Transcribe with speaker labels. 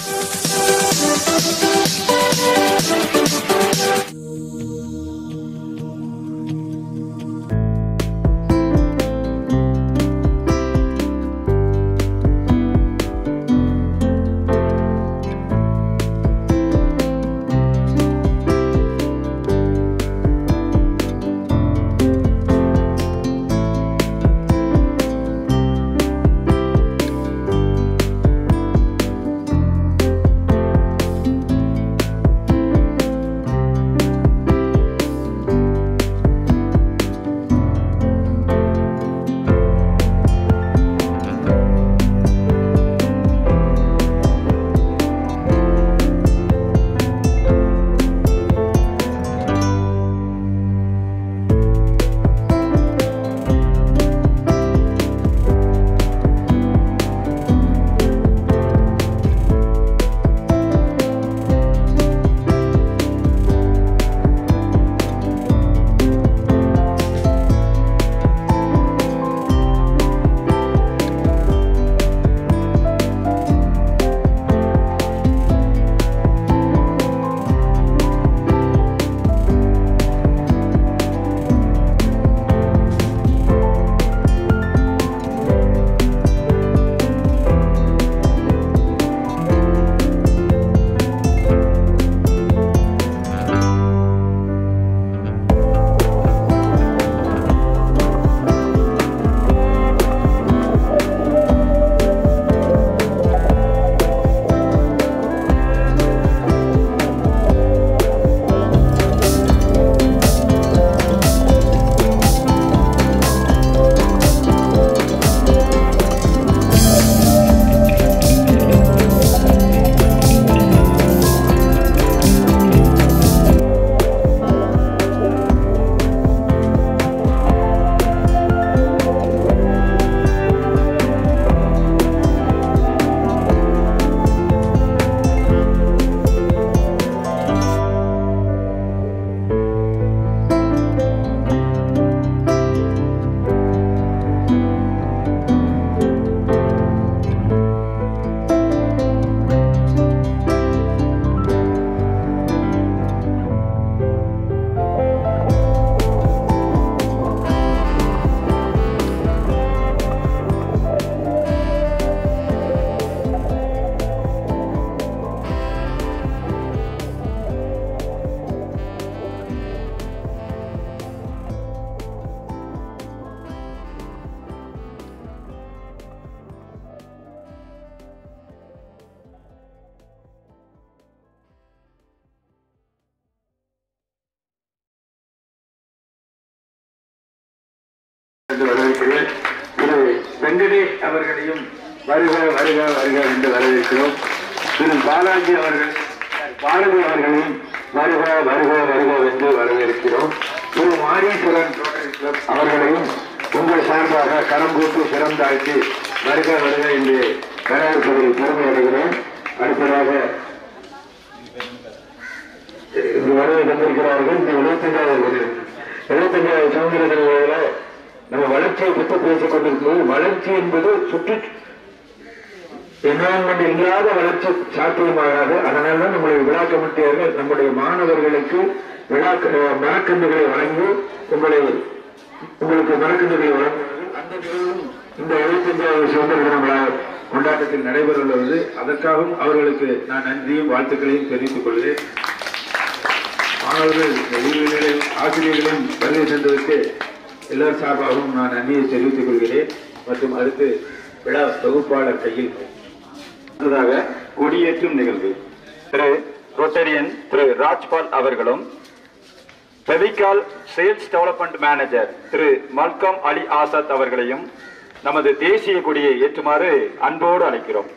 Speaker 1: என்று வரவேற்கிறேன் திரு வெங்கடேஷ் அவர்களையும் வருக வருக வருக என்று வரவேற்கிறோம் திரு பாலாஜி அவர்கள் பாரதி அவர்களையும் வருக வருக வருக என்று வரவேற்கிறோம் திரு மாரீஸ்வரன் ரோட்டரி கிளப் அவர்களையும் உங்கள் சார்பாக கரம் கூட்டு சிரம் தாழ்த்தி வருக வருக என்று வரவேற்பதில் பெருமை அடைகிறேன் அடுத்ததாக இங்கு வருகை தந்திருக்கிறார்கள் இந்த எழுபத்தஞ்சாவது எழுபத்தஞ்சாவது சுதந்திர தின விழாவில் நம்ம வளர்ச்சியை பற்றி பேசிக் கொண்டிருக்கிறது வளர்ச்சி என்பது சுற்று என்வரான்மெண்ட் இல்லாத வளர்ச்சி சாத்தியமாகாது அதனால தான் நம்முடைய விழா கமிட்டியார்கள் நம்முடைய மாணவர்களுக்கு விழா மரக்கன்றுகளை வழங்கி உங்களை உங்களுக்கு மரக்கன்றுகளை வழங்குவார்கள் அந்த நிகழ்வும் இந்த எழுபத்தஞ்சாவது சுதந்திர தின விழா கொண்டாட்டத்தில் நடைபெற உள்ளது அதற்காகவும் அவர்களுக்கு நான் நன்றியும் வாழ்த்துக்களையும் தெரிவித்துக் கொள்கிறேன் மாணவர்கள் வெளியிலையும் ஆசிரியர்களும் வருகை சென்றதற்கு எல்லார் சார்பாகவும் நான் நன்றியை தெரிவித்துக் கொள்கிறேன் மற்றும் அடுத்து விழா தொகுப்பாளர் கையில்
Speaker 2: அடுத்ததாக கொடியேற்றும் நிகழ்வு திரு ரோட்டரியன் திரு ராஜ்பால் அவர்களும் ஃபெவிகால் சேல்ஸ் டெவலப்மெண்ட் மேனேஜர் திரு மல்கம் அலி ஆசாத் அவர்களையும் நமது தேசிய கொடியை ஏற்றுமாறு அன்போடு அழைக்கிறோம்